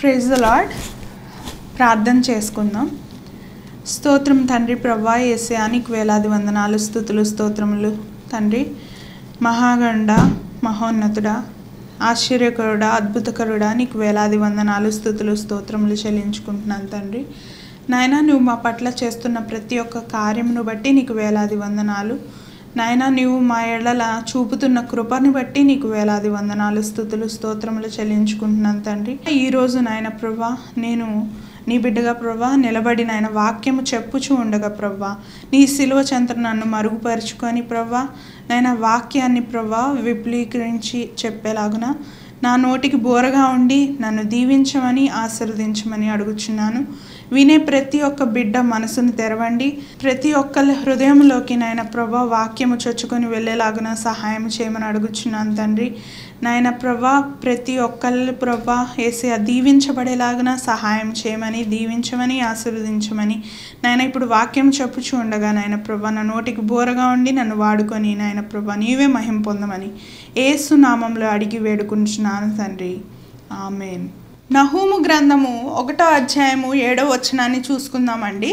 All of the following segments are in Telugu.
ప్రైజ్ ద లాడ్ ప్రార్థన చేసుకుందాం స్తోత్రం తండ్రి ప్రభా ఏసయానికి వేలాది వందనాలు స్థుతులు స్తోత్రములు తండ్రి మహాగండ మహోన్నతుడా ఆశ్చర్యకరుడా అద్భుతకరుడా నీకు వేలాది వందనాలు స్థుతులు స్తోత్రములు చెల్లించుకుంటున్నాను తండ్రి నాయనా నువ్వు మా పట్ల చేస్తున్న ప్రతి ఒక్క కార్యమును బట్టి నీకు వేలాది వందనాలు నాయనా నీవు మా ఎడల చూపుతున్న కృపని బట్టి నీకు వేలాది వందనాలు స్థుతులు స్తోత్రములు చెల్లించుకుంటున్నాను తండ్రి ఈరోజు నాయన ప్రభా నేను నీ బిడ్డగా ప్రభా నిలబడి నాయన వాక్యము చెప్పుచూ ఉండగా ప్రభా నీ సిలువ చెంత నన్ను మరుగుపరుచుకొని ప్రభా నాయన వాక్యాన్ని ప్రభా విపులీకరించి చెప్పేలాగున నా నోటికి బోరగా ఉండి నన్ను దీవించమని ఆశీర్వదించమని అడుగుచున్నాను వినే ప్రతి ఒక్క బిడ్డ మనసును తెరవండి ప్రతి ఒక్కరి హృదయంలోకి నాయన ప్రభా వాక్యము చొచ్చుకొని వెళ్ళేలాగున సహాయం చేయమని అడుగుచున్నాను తండ్రి నాయన ప్రభా ప్రతి ఒక్కళ్ళు ప్రభా వేసి దీవించబడేలాగున సహాయం చేయమని దీవించమని ఆశీర్వదించమని నాయన ఇప్పుడు వాక్యం చెప్పుచూ ఉండగా నాయన ప్రభా నా నోటికి బోరగా ఉండి నన్ను వాడుకొని నాయన ప్రభా నీవే మహిం పొందమని ఏసు నామంలో అడిగి వేడుకుంటున్నాను తండ్రి ఆమెన్ నహూము గ్రంథము ఒకటో అధ్యాయము ఏడో వచనాన్ని చూసుకుందామండి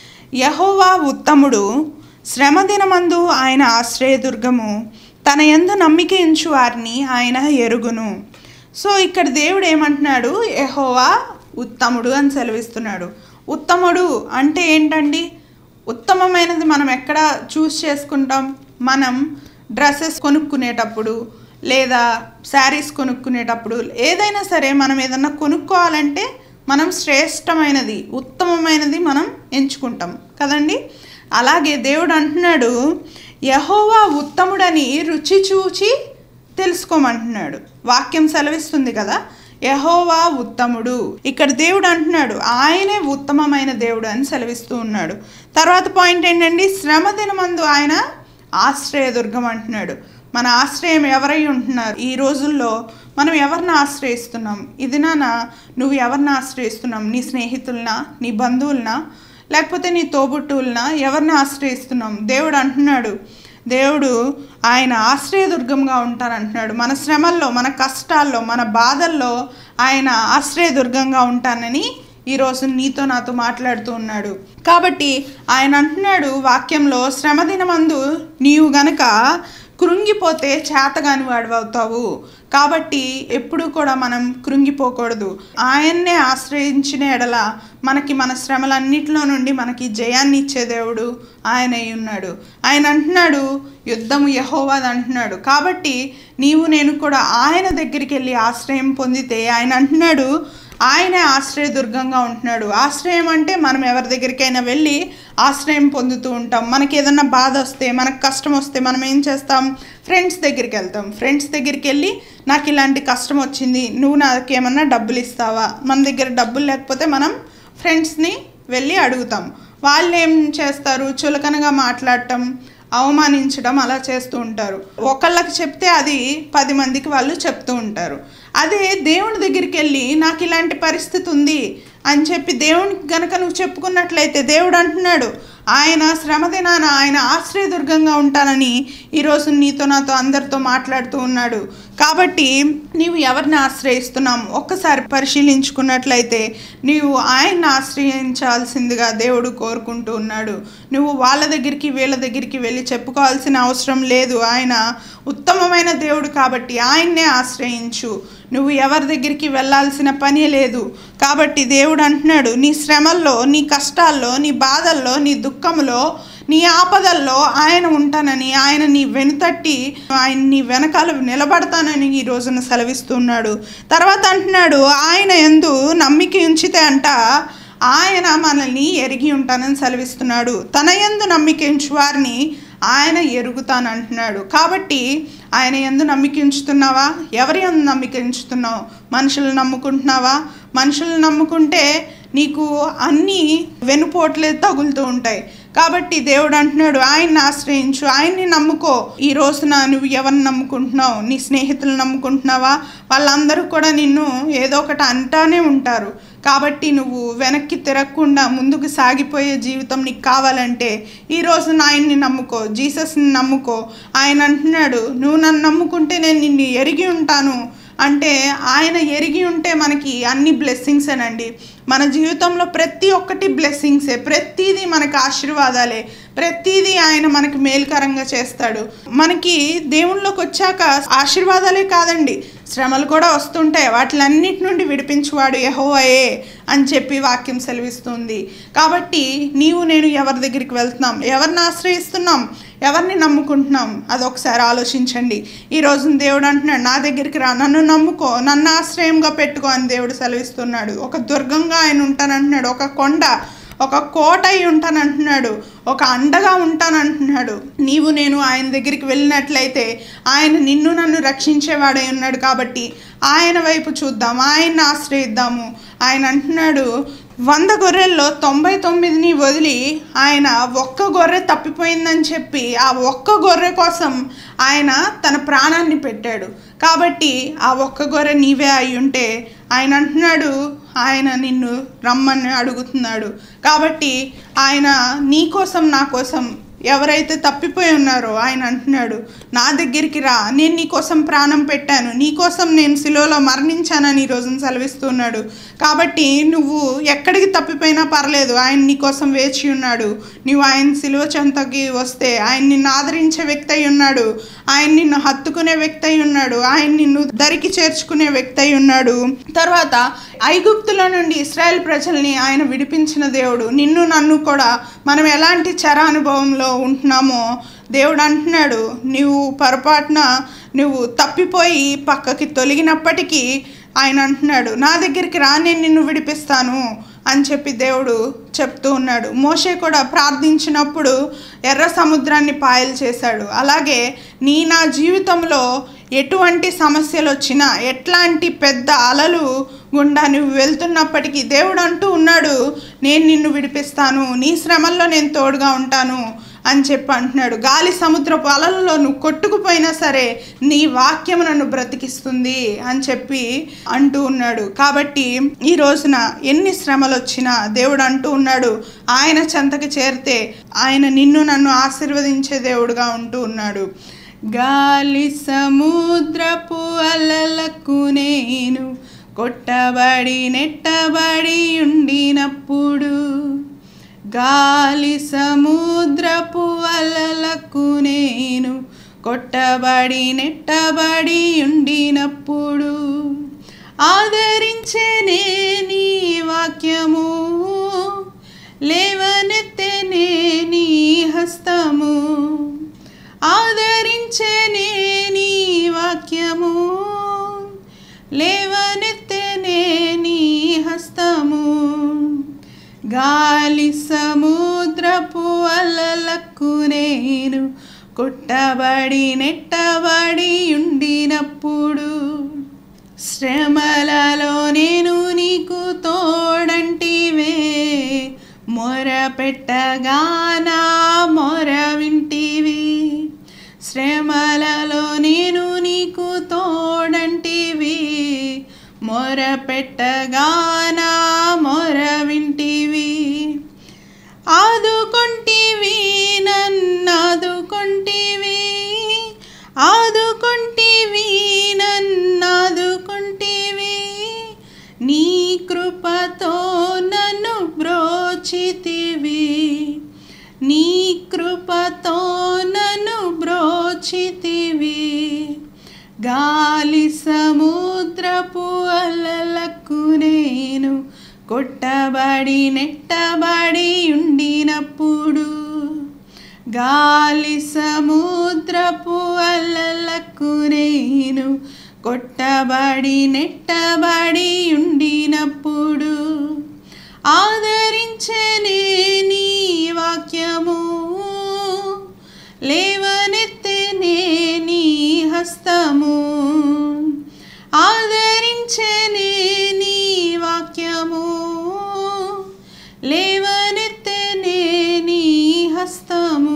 యహోవా ఉత్తముడు శ్రమ దినమందు ఆయన ఆశ్రయదుర్గము తన ఎందు నమ్మిక ఇంచు వారిని ఆయన ఎరుగును సో ఇక్కడ దేవుడు ఏమంటున్నాడు యహోవా ఉత్తముడు అని సెలవిస్తున్నాడు ఉత్తముడు అంటే ఏంటండి ఉత్తమమైనది మనం ఎక్కడ చూస్ చేసుకుంటాం మనం డ్రెస్సెస్ కొనుక్కునేటప్పుడు లేదా శారీస్ కొనుక్కునేటప్పుడు ఏదైనా సరే మనం ఏదన్నా కొనుక్కోవాలంటే మనం శ్రేష్టమైనది ఉత్తమమైనది మనం ఎంచుకుంటాం కదండి అలాగే దేవుడు అంటున్నాడు యహోవా ఉత్తముడని రుచి చూచి తెలుసుకోమంటున్నాడు వాక్యం సెలవిస్తుంది కదా యహోవా ఉత్తముడు ఇక్కడ దేవుడు అంటున్నాడు ఆయనే ఉత్తమమైన దేవుడు అని సెలవిస్తూ ఉన్నాడు తర్వాత పాయింట్ ఏంటండి శ్రమ దినమందు ఆయన ఆశ్రయదుర్గం అంటున్నాడు మన ఆశ్రయం ఎవరై ఉంటున్నారు ఈ రోజుల్లో మనం ఎవరిని ఆశ్రయిస్తున్నాం ఇది నాన్న నువ్వు ఎవరిని ఆశ్రయిస్తున్నాం నీ స్నేహితులనా నీ బంధువులనా లేకపోతే నీ తోబుట్టువులనా ఎవరిని ఆశ్రయిస్తున్నాం దేవుడు అంటున్నాడు దేవుడు ఆయన ఆశ్రయదుర్గంగా ఉంటానంటున్నాడు మన శ్రమల్లో మన కష్టాల్లో మన బాధల్లో ఆయన ఆశ్రయదుర్గంగా ఉంటానని ఈరోజు నీతో నాతో మాట్లాడుతూ ఉన్నాడు కాబట్టి ఆయన అంటున్నాడు వాక్యంలో శ్రమదినమందు నీవు గనక కృంగిపోతే చేతగాని వాడివవుతావు కాబట్టి ఎప్పుడు కూడా మనం కృంగిపోకూడదు ఆయన్నే ఆశ్రయించిన ఎడల మనకి మన శ్రమలన్నిటిలో నుండి మనకి జయాన్ని ఇచ్చే దేవుడు ఆయన అయి ఉన్నాడు ఆయన అంటున్నాడు యుద్ధము యహోవాది అంటున్నాడు కాబట్టి నీవు నేను కూడా ఆయన దగ్గరికి వెళ్ళి ఆశ్రయం పొందితే ఆయన అంటున్నాడు ఆయనే ఆశ్రయదుర్గంగా ఉంటున్నాడు ఆశ్రయం అంటే మనం ఎవరి దగ్గరికైనా వెళ్ళి ఆశ్రయం పొందుతూ ఉంటాం మనకి ఏదన్నా బాధ వస్తే మనకు కష్టం వస్తే మనం ఏం చేస్తాం ఫ్రెండ్స్ దగ్గరికి వెళ్తాం ఫ్రెండ్స్ దగ్గరికి వెళ్ళి నాకు ఇలాంటి కష్టం వచ్చింది నువ్వు నాకు ఏమన్నా డబ్బులు ఇస్తావా మన దగ్గర డబ్బులు లేకపోతే మనం ఫ్రెండ్స్ని వెళ్ళి అడుగుతాం వాళ్ళు ఏం చేస్తారు చులకనగా మాట్లాడటం అవమానించడం అలా చేస్తూ ఉంటారు ఒకళ్ళకి చెప్తే అది పది మందికి వాళ్ళు చెప్తూ ఉంటారు అదే దేవుని దగ్గరికి వెళ్ళి నాకు ఇలాంటి పరిస్థితి ఉంది అని చెప్పి దేవునికి గనక నువ్వు చెప్పుకున్నట్లయితే దేవుడు అంటున్నాడు ఆయన శ్రమదినాన ఆయన ఆశ్రయదుర్గంగా ఉంటానని ఈరోజు నీతో నాతో అందరితో మాట్లాడుతూ ఉన్నాడు కాబట్టి నీవు ఎవరిని ఆశ్రయిస్తున్నాం ఒక్కసారి పరిశీలించుకున్నట్లయితే నీవు ఆయన్ని ఆశ్రయించాల్సిందిగా దేవుడు కోరుకుంటూ ఉన్నాడు నువ్వు వాళ్ళ దగ్గరికి వీళ్ళ దగ్గరికి వెళ్ళి చెప్పుకోవాల్సిన అవసరం లేదు ఆయన ఉత్తమమైన దేవుడు కాబట్టి ఆయన్నే ఆశ్రయించు నువ్వు ఎవరి దగ్గరికి వెళ్ళాల్సిన పని లేదు కాబట్టి దేవుడు అంటున్నాడు నీ శ్రమల్లో నీ కష్టాల్లో నీ బాధల్లో నీ దుఃఖంలో నీ ఆపదల్లో ఆయన ఉంటానని ఆయన నీ వెనుతట్టి ఆయన నీ వెనకాల నిలబడతానని ఈ రోజున సెలవిస్తున్నాడు తర్వాత అంటున్నాడు ఆయన ఎందు నమ్మిక ఉంచితే అంట ఆయన మనల్ని ఎరిగి ఉంటానని సెలవిస్తున్నాడు తన ఎందు నమ్మిక ఉంచు వారిని ఆయన ఎరుగుతానంటున్నాడు కాబట్టి ఆయన ఎందు నమ్మిక ఉంచుతున్నావా ఎవరి ఎందు నమ్మిక ఉంచుతున్నావు మనుషులు నమ్ముకుంటున్నావా మనుషులు నమ్ముకుంటే నీకు అన్నీ వెనుపోట్లే తగులుతూ ఉంటాయి కాబట్టి దేవుడు అంటున్నాడు ఆయన్ని ఆశ్రయించు ఆయన్ని నమ్ముకో ఈ రోజున నువ్వు ఎవరిని నమ్ముకుంటున్నావు నీ స్నేహితులు నమ్ముకుంటున్నావా వాళ్ళందరూ కూడా నిన్ను ఏదో ఒకటి అంటానే ఉంటారు కాబట్టి నువ్వు వెనక్కి తిరగకుండా ముందుకు సాగిపోయే జీవితం నీకు కావాలంటే ఈ రోజు ఆయన్ని నమ్ముకో జీసస్ని నమ్ముకో ఆయన అంటున్నాడు నువ్వు నన్ను నమ్ముకుంటే నేను నిన్ను ఎరిగి ఉంటాను అంటే ఆయన ఎరిగి ఉంటే మనకి అన్ని బ్లెస్సింగ్స్ అండి మన జీవితంలో ప్రతి ఒక్కటి బ్లెస్సింగ్సే ప్రతిదీ మనకు ఆశీర్వాదాలే ప్రతిదీ ఆయన మనకి మేలుకరంగా చేస్తాడు మనకి దేవుళ్ళలోకి వచ్చాక ఆశీర్వాదాలే కాదండి శ్రమలు కూడా వస్తుంటాయి వాటిలన్నిటి నుండి విడిపించువాడు యహోవయే అని చెప్పి వాక్యం సెలవిస్తుంది కాబట్టి నీవు నేను ఎవరి దగ్గరికి వెళ్తున్నాం ఎవరిని ఆశ్రయిస్తున్నాం ఎవరిని నమ్ముకుంటున్నాం అదొకసారి ఆలోచించండి ఈ రోజు దేవుడు అంటున్నాడు నా దగ్గరికి రా నన్ను నమ్ముకో నన్ను ఆశ్రయంగా పెట్టుకో అని దేవుడు సెలవిస్తున్నాడు ఒక దుర్గంగా ఆయన ఉంటానంటున్నాడు ఒక కొండ ఒక కోట అయి ఉంటానంటున్నాడు ఒక అండగా ఉంటానంటున్నాడు నీవు నేను ఆయన దగ్గరికి వెళ్ళినట్లయితే ఆయన నిన్ను నన్ను రక్షించేవాడై ఉన్నాడు కాబట్టి ఆయన వైపు చూద్దాం ఆయన్ని ఆశ్రయిద్దాము ఆయన అంటున్నాడు వంద గొర్రెల్లో తొంభై తొమ్మిదిని వదిలి ఆయన ఒక్క గొర్రె తప్పిపోయిందని చెప్పి ఆ ఒక్క గొర్రె కోసం ఆయన తన ప్రాణాన్ని పెట్టాడు కాబట్టి ఆ ఒక్క గొర్రె నీవే అయి ఉంటే ఆయన అంటున్నాడు ఆయన నిన్ను రమ్మని అడుగుతున్నాడు కాబట్టి ఆయన నీ కోసం నా కోసం ఎవరైతే తప్పిపోయి ఉన్నారో ఆయన అంటున్నాడు నా దగ్గరికి రా నేను నీ కోసం ప్రాణం పెట్టాను నీ కోసం నేను శిలోలో మరణించానని ఈ రోజున సెలవిస్తున్నాడు కాబట్టి నువ్వు ఎక్కడికి తప్పిపోయినా పర్లేదు ఆయన నీ కోసం వేచి ఉన్నాడు నువ్వు ఆయన శిలువ చెంతకి వస్తే ఆయన నిన్ను ఆదరించే వ్యక్తి అయి ఉన్నాడు ఆయన నిన్ను హత్తుకునే వ్యక్తి అయి ఉన్నాడు ఆయన నిన్ను దరికి చేర్చుకునే వ్యక్తి అయి ఉన్నాడు తర్వాత ఐగుప్తుల నుండి ఇస్రాయెల్ ప్రజల్ని ఆయన విడిపించిన దేవుడు నిన్ను నన్ను కూడా మనం ఎలాంటి చర అనుభవంలో ఉంటున్నామో దేవుడు అంటున్నాడు నువ్వు పొరపాటున నువ్వు తప్పిపోయి పక్కకి తొలగినప్పటికీ ఆయన అంటున్నాడు నా దగ్గరికి రా నేను నిన్ను విడిపిస్తాను అని చెప్పి దేవుడు చెప్తూ ఉన్నాడు మోషే కూడా ప్రార్థించినప్పుడు ఎర్ర సముద్రాన్ని పాయలు చేశాడు అలాగే నీ నా జీవితంలో ఎటువంటి సమస్యలు వచ్చినా ఎట్లాంటి పెద్ద అలలు గుండా నువ్వు వెళ్తున్నప్పటికీ దేవుడు అంటూ ఉన్నాడు నేను నిన్ను విడిపిస్తాను నీ శ్రమల్లో నేను తోడుగా ఉంటాను అని చెప్పి అంటున్నాడు గాలి సముద్రపు అలలలో నువ్వు కొట్టుకుపోయినా సరే నీ వాక్యం నన్ను బ్రతికిస్తుంది అని చెప్పి అంటూ ఉన్నాడు కాబట్టి ఈ రోజున ఎన్ని శ్రమలు వచ్చినా దేవుడు అంటూ ఉన్నాడు ఆయన చెంతకి చేరితే ఆయన నిన్ను నన్ను ఆశీర్వదించే దేవుడుగా ఉంటూ ఉన్నాడు గాలి సముద్రపు అలలకు నేను కొట్టబడి నెట్టబడి ఉండినప్పుడు గాలి సముద్రపు అలలకు నేను కొట్టబడి నెట్టబడి ఉండినప్పుడు ఆదరించేనే నీ వాక్యము లేవనెత్తెనే నీ హస్తము ఆదరించేనే నీ వాక్యము లేవనెత్తెనే నీ హస్తము గాలి సముద్రపు అలలకు నేను కొట్టబడి నెట్టబడి ఉండినప్పుడు శ్రమలలో నేను నీకు తోడంటివే మొర పెట్టగా నా మొర వింటివి శ్రమలలో నేను నీకు తోడంటివి మొర పెట్టగా నా మొర వింటివి ఆదుకొంటివి నన్నాదుకొంటివి ఆదుకొంటివి నన్నాదుకొంటివి నీ కృపతో నన్ను బ్రోచితివి నీ కృపతో నన్ను బ్రోచితివి గాలి సముద్రపు అలలకు నేను కొట్టబడి నెట్టబడి ఉండినప్పుడు గాలి సముద్రపు అలలకు నేను కొట్టబడి నెట్టబడి ఉండినప్పుడు ఆదరించనే నీ వాక్యము లేవనెత్తనే నీ హస్తము ఆదరించనే నీ వాక్యము లేవనెత్తనే నీ హస్తము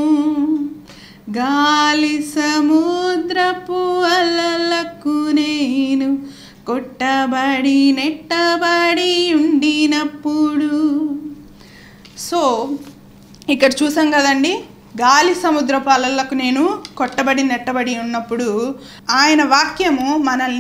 గాలి సముద్రపు అలలకు నేను కొట్టబడి నెట్టబడి ఉండినప్పుడు సో ఇక్కడ చూసాం కదండి గాలి సముద్రపు అలలకు నేను కొట్టబడి నెట్టబడి ఉన్నప్పుడు ఆయన వాక్యము మనల్ని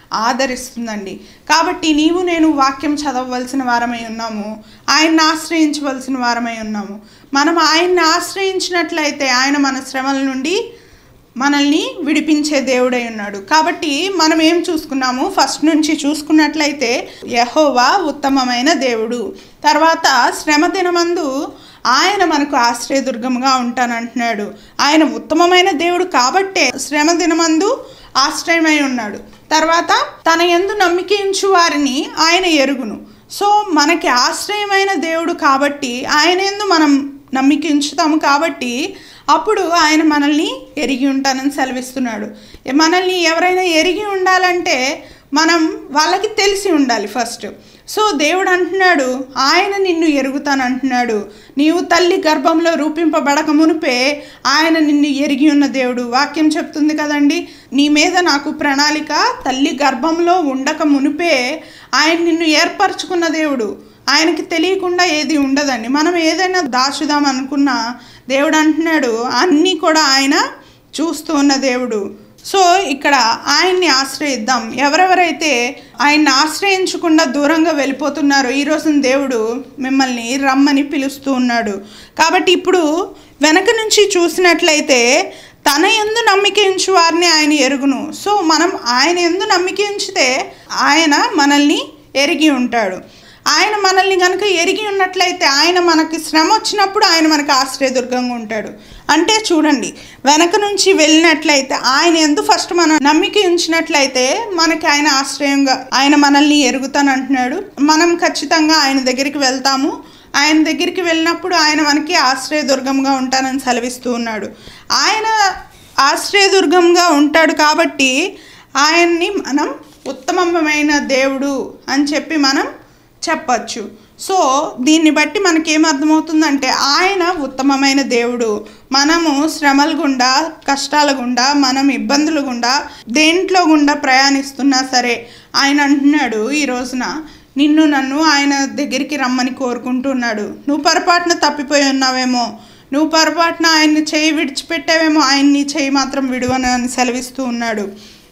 ఆదరిస్తుందండి కాబట్టి నీవు నేను వాక్యం చదవవలసిన వారమై ఉన్నాము ఆయన్ని ఆశ్రయించవలసిన వారమై ఉన్నాము మనం ఆయన్ని ఆశ్రయించినట్లయితే ఆయన మన శ్రమల నుండి మనల్ని విడిపించే దేవుడై ఉన్నాడు కాబట్టి మనం ఏం చూసుకున్నాము ఫస్ట్ నుంచి చూసుకున్నట్లయితే యహోవా ఉత్తమమైన దేవుడు తర్వాత శ్రమ దినమందు ఆయన మనకు ఆశ్రయదుర్గంగా ఉంటానంటున్నాడు ఆయన ఉత్తమమైన దేవుడు కాబట్టే శ్రమ దినమందు ఆశ్రయమై ఉన్నాడు తర్వాత తన ఎందు నమ్మికించు వారిని ఆయన ఎరుగును సో మనకి ఆశ్రయమైన దేవుడు కాబట్టి ఆయన ఎందు మనం నమ్మికించుతాము కాబట్టి అప్పుడు ఆయన మనల్ని ఎరిగి ఉంటానని సెలవిస్తున్నాడు మనల్ని ఎవరైనా ఎరిగి ఉండాలంటే మనం వాళ్ళకి తెలిసి ఉండాలి ఫస్ట్ సో దేవుడు అంటున్నాడు ఆయన నిన్ను ఎరుగుతాను అంటున్నాడు నీవు తల్లి గర్భంలో రూపింపబడక మునిపే ఆయన నిన్ను ఎరిగి ఉన్న దేవుడు వాక్యం చెప్తుంది కదండి నీ మీద నాకు ప్రణాళిక తల్లి గర్భంలో ఉండక మునిపే ఆయన నిన్ను ఏర్పరచుకున్న దేవుడు ఆయనకి తెలియకుండా ఏది ఉండదండి మనం ఏదైనా దాచుదాం అనుకున్నా దేవుడు అంటున్నాడు అన్నీ కూడా ఆయన చూస్తూ ఉన్న దేవుడు సో ఇక్కడ ఆయన్ని ఆశ్రయిద్దాం ఎవరెవరైతే ఆయన్ని ఆశ్రయించకుండా దూరంగా వెళ్ళిపోతున్నారో ఈరోజు దేవుడు మిమ్మల్ని రమ్మని పిలుస్తూ ఉన్నాడు కాబట్టి ఇప్పుడు వెనక నుంచి చూసినట్లయితే తన ఎందు నమ్మికించు వారిని ఆయన ఎరుగును సో మనం ఆయన ఎందు నమ్మికించితే ఆయన మనల్ని ఎరిగి ఉంటాడు ఆయన మనల్ని కనుక ఎరిగి ఉన్నట్లయితే ఆయన మనకి శ్రమ వచ్చినప్పుడు ఆయన మనకు ఆశ్రయదుర్గంగా ఉంటాడు అంటే చూడండి వెనక నుంచి వెళ్ళినట్లయితే ఆయన ఎందు ఫస్ట్ మనం నమ్మిక ఉంచినట్లయితే మనకి ఆయన ఆశ్రయంగా ఆయన మనల్ని ఎరుగుతాను అంటున్నాడు మనం ఖచ్చితంగా ఆయన దగ్గరికి వెళ్తాము ఆయన దగ్గరికి వెళ్ళినప్పుడు ఆయన మనకి ఆశ్రయదుర్గంగా ఉంటానని సెలవిస్తూ ఉన్నాడు ఆయన ఆశ్రయదుర్గంగా ఉంటాడు కాబట్టి ఆయన్ని మనం ఉత్తమమైన దేవుడు అని చెప్పి మనం చెప్పచ్చు సో దీన్ని బట్టి మనకేమర్థమవుతుందంటే ఆయన ఉత్తమమైన దేవుడు మనము శ్రమల గుండా కష్టాల గుండా మనం ఇబ్బందుల గుండా దేంట్లో గుండా ప్రయాణిస్తున్నా సరే ఆయన అంటున్నాడు ఈ రోజున నిన్ను నన్ను ఆయన దగ్గరికి రమ్మని కోరుకుంటున్నాడు నువ్వు పొరపాటున తప్పిపోయి ఉన్నావేమో నువ్వు పొరపాటున ఆయన్ని చేయి విడిచిపెట్టావేమో ఆయన్ని చేయి మాత్రం విడువను అని సెలవిస్తూ ఉన్నాడు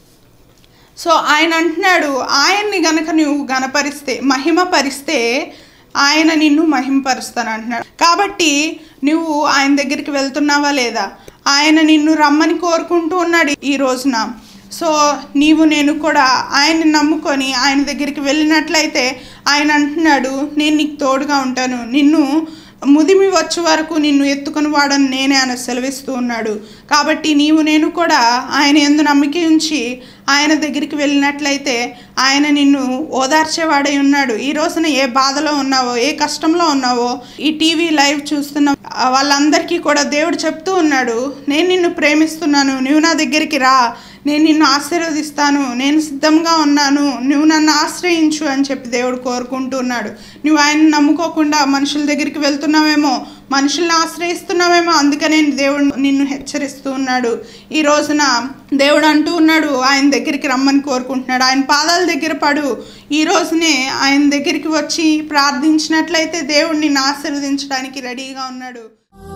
సో ఆయన అంటున్నాడు ఆయన్ని గనక నువ్వు గనపరిస్తే మహిమపరిస్తే ఆయన నిన్ను మహిమపరుస్తాను అంటున్నాడు కాబట్టి నువ్వు ఆయన దగ్గరికి వెళ్తున్నావా లేదా ఆయన నిన్ను రమ్మని కోరుకుంటూ ఉన్నాడు ఈ రోజున సో నీవు నేను కూడా ఆయన్ని నమ్ముకొని ఆయన దగ్గరికి వెళ్ళినట్లయితే ఆయన అంటున్నాడు నేను నీకు తోడుగా ఉంటాను నిన్ను ముదిమి వచ్చే వరకు నిన్ను ఎత్తుకొని వాడని నేనే అని సెలవిస్తూ ఉన్నాడు కాబట్టి నీవు నేను కూడా ఆయన ఎందు నమ్మిక ఉంచి ఆయన దగ్గరికి వెళ్ళినట్లయితే ఆయన నిన్ను ఓదార్చేవాడై ఉన్నాడు ఈ రోజున ఏ బాధలో ఉన్నావో ఏ కష్టంలో ఉన్నావో ఈ టీవీ లైవ్ చూస్తున్న వాళ్ళందరికీ కూడా దేవుడు చెప్తూ ఉన్నాడు నేను నిన్ను ప్రేమిస్తున్నాను నువ్వు నా దగ్గరికి రా నేను నిన్ను ఆశీర్వదిస్తాను నేను సిద్ధంగా ఉన్నాను నువ్వు నన్ను ఆశ్రయించు అని చెప్పి దేవుడు కోరుకుంటున్నాడు నువ్వు ఆయన నమ్ముకోకుండా మనుషుల దగ్గరికి వెళ్తున్నావేమో మనుషుల్ని ఆశ్రయిస్తున్నావేమో అందుకనే దేవుడు నిన్ను హెచ్చరిస్తూ ఉన్నాడు ఈ రోజున దేవుడు అంటూ ఉన్నాడు ఆయన దగ్గరికి రమ్మని కోరుకుంటున్నాడు ఆయన పాదాల దగ్గర పడు ఈ రోజునే ఆయన దగ్గరికి వచ్చి ప్రార్థించినట్లయితే దేవుడు నిన్ను ఆశీర్వదించడానికి రెడీగా ఉన్నాడు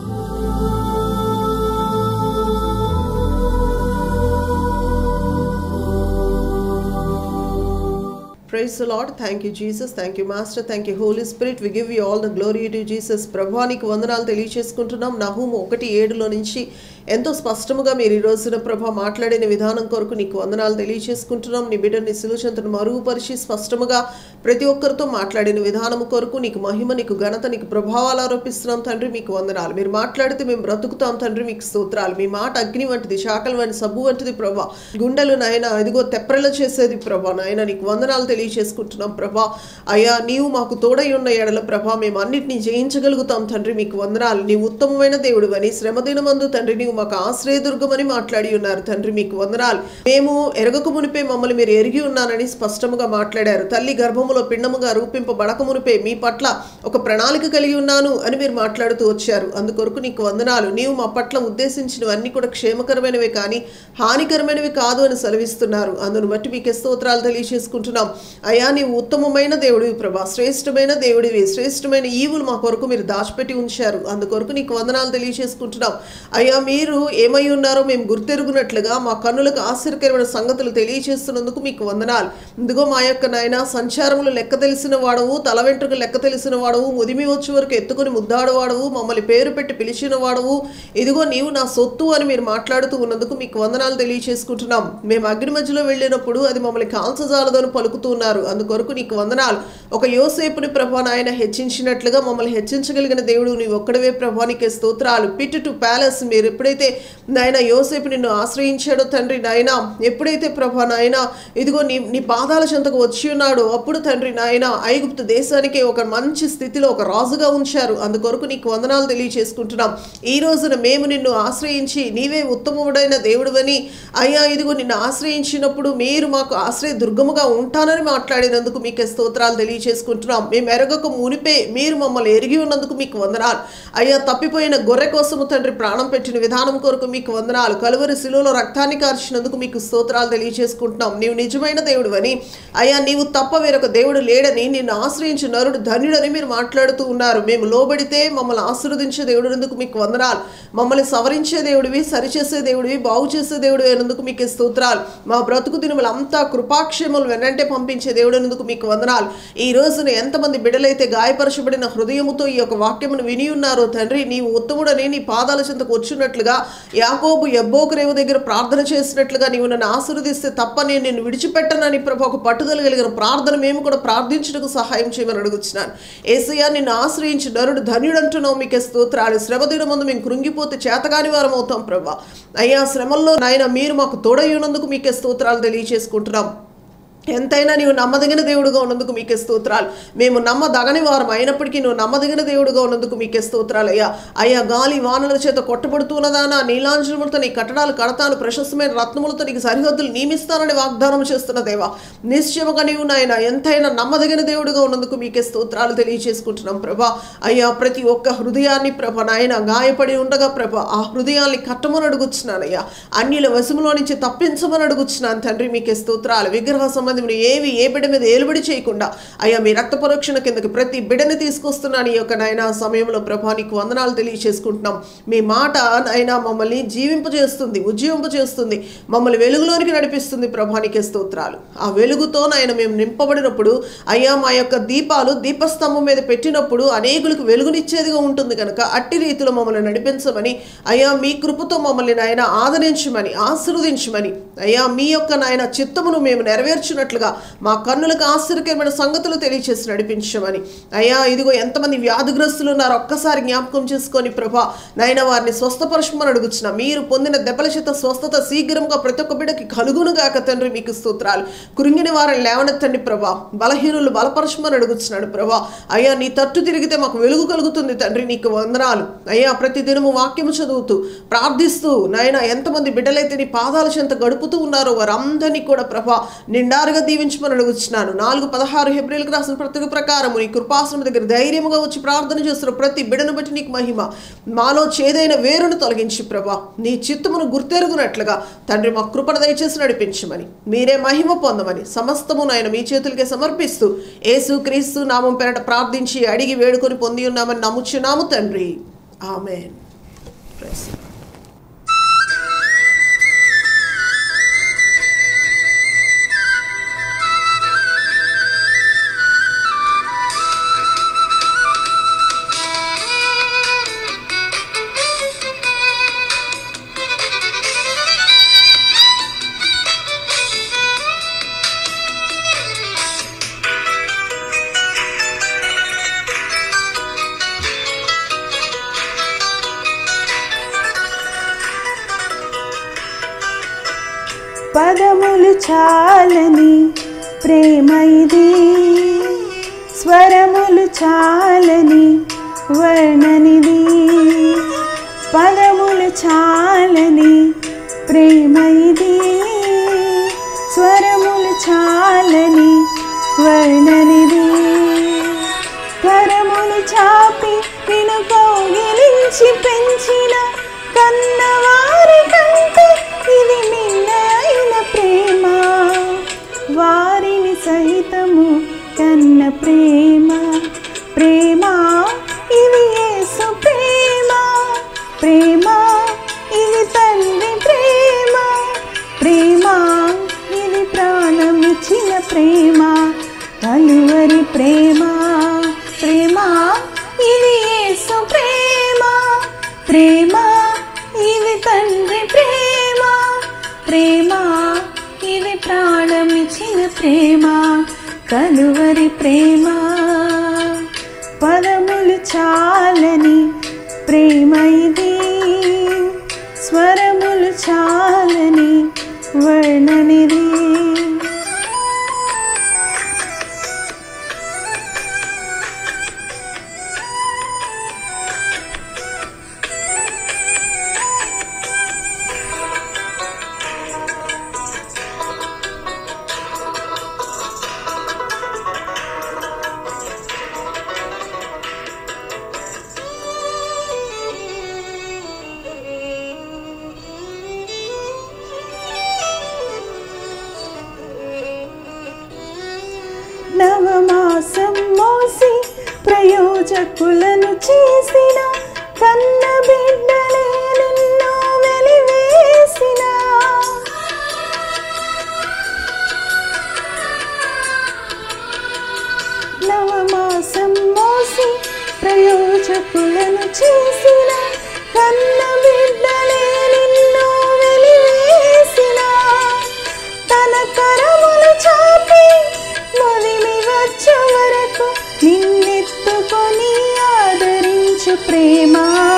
Praise the Lord. Thank you, Jesus. Thank you, Master. Thank you, Holy Spirit. We give you all the glory to Jesus. ప్రభానికి వందనాలు తెలియచేసుకుంటున్నాం నహూము ఒకటి ఏడులో నుంచి ఎంతో స్పష్టముగా మీరు ఈ రోజున ప్రభా మాట్లాడిన విధానం కొరకు నీకు వందనాలు తెలియచేసుకుంటున్నాం నీ బిడ్డని సిలుచంతను మరుగుపరిచి స్పష్టముగా ప్రతి ఒక్కరితో మాట్లాడిన విధానం కొరకు నీకు మహిమ నీకు ఘనత నీకు ప్రభావాలు ఆరోపిస్తున్నాం తండ్రి మీకు వందనాలు మీరు మాట్లాడితే మేము బ్రతుకుతాం తండ్రి మీకు స్తోత్రాలు మీ మాట అగ్ని వంటిది శాఖల వంటి సబ్బు వంటిది ప్రభా గుండెలు నాయన ఇదిగో తెప్రెల చేసేది ప్రభా నాయన నీకు వందనాలు తెలియచేసుకుంటున్నాం ప్రభా అయ్యా నీవు మాకు తోడై ఉన్న ఎడల ప్రభా మేము అన్నిటినీ జయించగలుగుతాం తండ్రి మీకు వందనాలు నీవు ఉత్తమమైన దేవుడు అని శ్రమదినమందు తండ్రి నీవు మాకు ఆశ్రయదుర్గమని మాట్లాడి ఉన్నారు తండ్రి మీకు వందనాలు మేము ఎరగక మునిపే మమ్మల్ని మీరు ఎరిగి ఉన్నానని స్పష్టముగా మాట్లాడారు తల్లి గర్భములో పిండముగా రూపింపబడక మునిపే మీ పట్ల ఒక ప్రణాళిక కలిగి ఉన్నాను అని మీరు మాట్లాడుతూ వచ్చారు అందుకొరకు నీకు వందనాలు నీవు మా పట్ల ఉద్దేశించినవన్నీ కూడా క్షేమకరమైనవి కానీ హానికరమైనవి కాదు అని సెలవిస్తున్నారు అందును బట్టి మీకు స్తోత్రాలు తెలియజేసుకుంటున్నాం అయ్యా నీవు ఉత్తమమైన దేవుడివి ప్రభా శ్రేష్టమైన దేవుడివి శ్రేష్టమైన ఈవులు మా కొరకు మీరు దాచిపెట్టి ఉంచారు అందుకొరకు నీకు వందనాలు తెలియజేసుకుంటున్నాం అయ్యా మీరు మీరు ఏమై ఉన్నారో మేము గుర్తెరుగునట్లుగా మా కన్నులకు ఆశ్చర్యకరమైన సంగతులు తెలియచేస్తున్నందుకు మీకు వందనాలు ఇదిగో మా యొక్క నాయన సంచారములు లెక్క తెలిసిన వాడవు తల వెంట్రుక లెక్క తెలిసిన వాడవు ముదిమి వచ్చే వరకు ఎత్తుకొని ముద్దాడవాడవు మమ్మల్ని పేరు పెట్టి పిలిచిన వాడవు ఇదిగో నీవు నా సొత్తు అని మీరు మాట్లాడుతూ ఉన్నందుకు మీకు వందనాలు తెలియచేసుకుంటున్నాం మేము అగ్ని మధ్యలో వెళ్ళినప్పుడు అది మమ్మల్ని కాల్చజాలదని పలుకుతున్నారు అందుకొరకు నీకు వందనాలు ఒక యోసేపుని ప్రభా నాయన హెచ్చించినట్లుగా మమ్మల్ని హెచ్చించగలిగిన దేవుడు నీ ఒక్కడవే ప్రభా నీకే స్తోత్రాలు పిట్ టు ప్యాలెస్ మీరు ఎప్పుడైతే నాయన యోసేపు నిన్ను ఆశ్రయించాడో తండ్రి నాయన ఎప్పుడైతే ప్రభా నాయన ఇదిగో నీ నీ పాదాల చెంతకు వచ్చి ఉన్నాడు అప్పుడు తండ్రి నాయన ఐగుప్తు దేశానికి ఒక మంచి స్థితిలో ఒక రాజుగా ఉంచారు అందుకొరకు నీకు వందనాలు తెలియచేసుకుంటున్నాం ఈ రోజున మేము నిన్ను ఆశ్రయించి నీవే ఉత్తముడైన దేవుడువని అయ్యా ఇదిగో నిన్ను ఆశ్రయించినప్పుడు మీరు మాకు ఆశ్రయ దుర్గముగా ఉంటానని మాట్లాడినందుకు మీకు స్తోత్రాలు తెలియచేసుకుంటున్నాం మేము ఎరగక మునిపే మీరు మమ్మల్ని ఎరిగి ఉన్నందుకు మీకు వందనాలు అయ్యా తప్పిపోయిన గొర్రె కోసము తండ్రి ప్రాణం పెట్టిన విధానం కొరకు మీకు వందనాలు కలువరి శిలువలో రక్తాన్ని కార్చినందుకు మీకు స్తోత్రాలు తెలియచేసుకుంటున్నాం నీవు నిజమైన దేవుడువని అయ్యా నీవు తప్ప వేరొక దేవుడు లేడని నిన్ను ఆశ్రయించిన నరుడు ధన్యుడని మీరు మాట్లాడుతూ ఉన్నారు మేము లోబడితే మమ్మల్ని ఆశీర్వదించే దేవుడు ఎందుకు మీకు వందనాలు మమ్మల్ని సవరించే దేవుడివి సరిచేసే దేవుడివి బాగు చేసే దేవుడు అయినందుకు మీకు స్తోత్రాలు మా బ్రతుకు దినములు అంతా కృపాక్షేమలు వెనంటే పంపించే దేవుడు ఎందుకు మీకు వందనాలు ఈ రోజున ఎంతమంది బిడ్డలైతే గాయపరచబడిన హృదయముతో ఈ యొక్క వాక్యమును విని ఉన్నారో తండ్రి నీవు ఉత్తముడని నీ పాదాల చెంతకు వచ్చినట్లుగా యాకోబు ఎబ్బోకు రేవు దగ్గర ప్రార్థన చేసినట్లుగా నీవు నన్ను ఆశీర్వదిస్తే తప్ప నేను నిన్ను విడిచిపెట్టనని ప్రభు ఒక పట్టుదల కలిగిన ప్రార్థన మేము కూడా ప్రార్థించడానికి సహాయం చేయమని అడుగుతున్నాను ఏసయ్యా నిన్ను ఆశ్రయించి నరుడు ధన్యుడు అంటున్నావు మీకే స్తోత్రాలు శ్రమ దిన ముందు మేము కృంగిపోతే చేతగాని వారం అవుతాం ప్రభా అయ్యా శ్రమల్లో నాయన మీరు మాకు తోడయ్యున్నందుకు మీకే స్తోత్రాలు తెలియచేసుకుంటున్నాం ఎంతైనా నీవు నమ్మదగిన దేవుడుగా ఉన్నందుకు మీకే స్తోత్రాలు మేము నమ్మదగని వారం అయినప్పటికీ నువ్వు నమ్మదగిన దేవుడుగా ఉన్నందుకు మీకే స్తోత్రాలు అయ్యా అయ్యా గాలి వానల చేత కొట్టబడుతున్నదానా నీలాంజనములతో నీ కట్టడాలు కడతాను ప్రశస్తమైన రత్నములతో నీకు సరిహద్దులు నియమిస్తానని వాగ్దానం చేస్తున్న దేవా నిశ్చయముగా నీవు నాయన ఎంతైనా నమ్మదగిన దేవుడుగా ఉన్నందుకు మీకే స్తోత్రాలు తెలియచేసుకుంటున్నాం ప్రభా అయ్యా ప్రతి ఒక్క హృదయాన్ని ప్రభ నాయన గాయపడి ఉండగా ప్రభ ఆ హృదయాన్ని కట్టమని అడుగుతున్నానయ్యా అన్యుల వశములో నుంచి తప్పించమని అడుగుతున్నాను తండ్రి మీకే స్తోత్రాలు విగ్రహ సంబంధమైన ఏవి ఏ బిడ్డ మీద ఏలుబడి చేయకుండా అయ్యా మీ రక్త పరోక్షణ కిందకి ప్రతి బిడ్డని తీసుకొస్తున్నాను ఈ యొక్క నాయన సమయంలో ప్రభా నీకు వందనాలు తెలియచేసుకుంటున్నాం మీ మాట నాయన మమ్మల్ని జీవింపజేస్తుంది ఉజ్జీవింపజేస్తుంది మమ్మల్ని వెలుగులోనికి నడిపిస్తుంది ప్రభానికే స్తోత్రాలు ఆ వెలుగుతో నాయన మేము నింపబడినప్పుడు అయ్యా మా యొక్క దీపాలు దీపస్తంభం మీద పెట్టినప్పుడు అనేకులకు వెలుగునిచ్చేదిగా ఉంటుంది కనుక అట్టి రీతిలో మమ్మల్ని నడిపించమని అయ్యా మీ కృపతో మమ్మల్ని నాయన ఆదరించమని ఆశీర్వదించమని అయ్యా మీ యొక్క నాయన చిత్తమును మేము నెరవేర్చినట్లుగా మా కన్నులకు ఆశ్చర్యకరమైన సంగతులు తెలియచేసి నడిపించమని అయ్యా ఇదిగో ఎంతమంది వ్యాధిగ్రస్తులు ఉన్నారు ఒక్కసారి జ్ఞాపకం చేసుకొని ప్రభా నాయన వారిని స్వస్థపరచమని అడుగుచున్నా మీరు పొందిన దెబ్బల చేత స్వస్థత శీఘ్రంగా ప్రతి ఒక్క బిడ్డకి కలుగునుగాక తండ్రి మీకు స్తోత్రాలు కృంగిని వారిని లేవనెత్తండి ప్రభా బలహీనులు బలపరచమని అడుగుతున్నాడు ప్రభా అయ్యా నీ తట్టు తిరిగితే మాకు వెలుగు కలుగుతుంది తండ్రి నీకు వందనాలు అయ్యా ప్రతి దినము వాక్యము చదువుతూ ప్రార్థిస్తూ నాయన ఎంతమంది బిడ్డలైతే నీ పాదాల చెంత గడుపుతూ ఉన్నారో వారందరినీ కూడా ప్రభా నిండారుగా దీవించమని అడుగుతున్నాను నాలుగు పదహారు హెబ్రిల్కి రాసిన ప్రతి ప్రకారము నీ కృపాసనం దగ్గర ధైర్యముగా వచ్చి ప్రార్థన చేస్తున్న ప్రతి బిడను బట్టి నీకు మహిమ మాలో చేదైన వేరును తొలగించి ప్రభా నీ చిత్తమును గుర్తెరుగునట్లుగా తండ్రి మా కృపణ దయచేసి నడిపించమని మీరే మహిమ పొందమని సమస్తము నాయన మీ చేతులకే సమర్పిస్తూ యేసు క్రీస్తు నామం పెరట ప్రార్థించి అడిగి వేడుకొని పొంది ఉన్నామని నమ్ముచున్నాము తండ్రి ఆమెన్ Praise the Lord. పదములు చాలని ప్రేమ ఇది స్వరములు చాలని వర్ణనిది పదములు చాలని ప్రేమ ఇది స్వరములు చాలని వర్ణనిది కరములు చాపి నిన్ను కౌగిలించి పెంచిన కన్నవారి కంటే ఇది మిన్నైన ప్రేమ వారిని సహితము కన్న ప్రేమ ప్రేమ ఇది యేసు ప్రేమ ప్రేమ ఇది ప్రేమ కలువరి ప్రేమ ప్రేమ ఇది యేసు ప్రేమ ప్రేమ ఇది తండ్రి ప్రేమ ప్రేమ ఇది ప్రాణమిచ్చిన ప్రేమ కలువరి ప్రేమ పదములు చాలని ప్రేమ ఇది స్వరములు చాలని వర్ణనిది నవమాసం మోసి ప్రయోజకులను చేసిన కన్న బిడ్డలే నిన్ను వెలివేసిన నవమాసం మోసి ప్రయోజకులను చేసిన కన్న బిడ్డలే నిన్ను వెలివేసిన తన కరములు చాపి మొదిలి వచ్చే వరకు నిన్నెత్తుకొని ఆదరించు ప్రేమ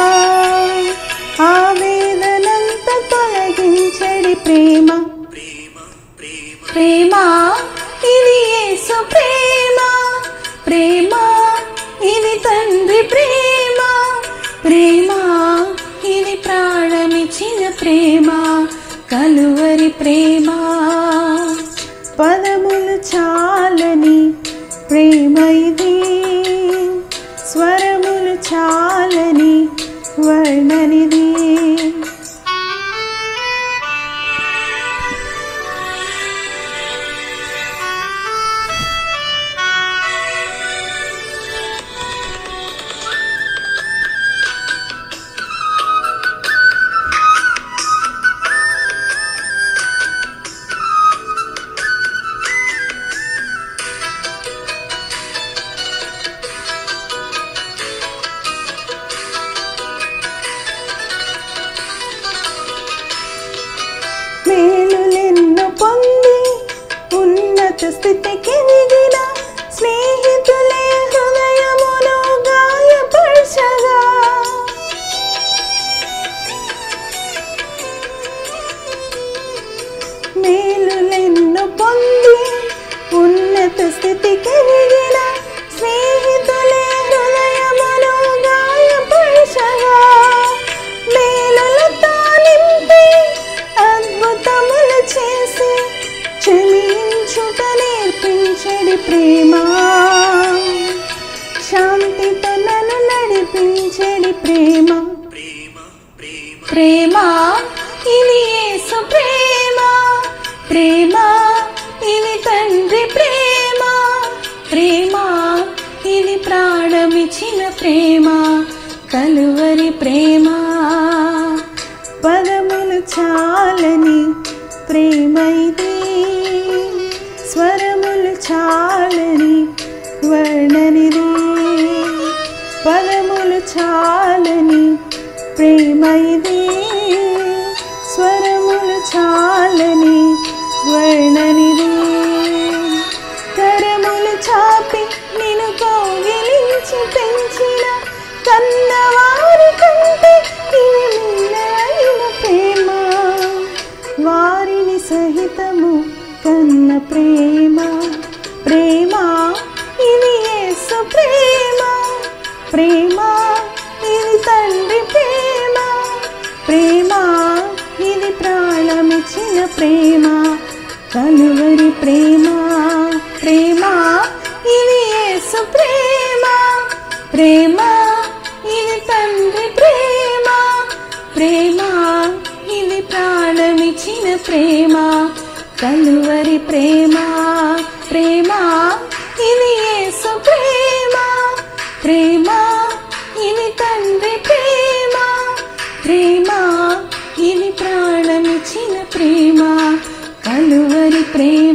ఆవేదనంత తొలగించడి ప్రేమ ప్రేమ ఇది యేసు ప్రేమ ప్రేమ ఇది తండ్రి ప్రేమ ప్రేమ ఇది ప్రాణమిచ్చిన ప్రేమ కలువరి ప్రేమ పదములు చాలని ప్రేమ ఇది స్వరములు చాలని వర్ణనిది మేలులెన్నో పొంది ఉన్నత స్థితికి ఎదిగిన స్నేహితులే హృదయమును గాయపరచగా మేలులెన్నో పొంది ఉన్నత స్థితికి ఎదిగిన స్నేహితులే హృదయమును గాయపరచగా మేలులతో నింపి అద్భుతములు చేసి క్షమించుట నేర్పించడి ప్రేమ శాంతితో నన్ను నడిపించడి ప్రేమ ప్రేమ ఇది యేసు ప్రేమ ప్రేమ ఇది తండ్రి ప్రేమ ప్రేమ ఇది ప్రాణమిచ్చిన ప్రేమ కలువరి ప్రేమ పదములు చాలని ప్రేమ ఇది స్వరములు చాలని వర్ణనిది పదములు చాలని ప్రేమ ఇది స్వరములు చాలని వర్ణనిది కరములు చాపి నిన్ను కౌగిలించి పెంచిన కన్నవారి కంటే ఇది మిన్నైన ప్రేమ వారిని సహితము కన్న ప్రేమ ప్రేమ ఇది యేసు ప్రేమ ప్రేమ ఇది తండ్రి ప్రేమ ప్రేమ ఇది ప్రాణమిచ్చిన ప్రేమ కలువరి ప్రేమ ప్రేమ ఇది యేసు ప్రేమ ప్రేమ ఇది తండ్రి ప్రేమ ప్రేమ ఇది ప్రాణమిచ్చిన ప్రేమ కలువరి ప్రేమ ప్రేమ ఇది యేసు ప్రేమ ప్రేమ ఇది తండ్రి ప్రేమ ప్రేమ ఇది ప్రాణమిచ్చిన ప్రేమ కలువరి ప్రేమ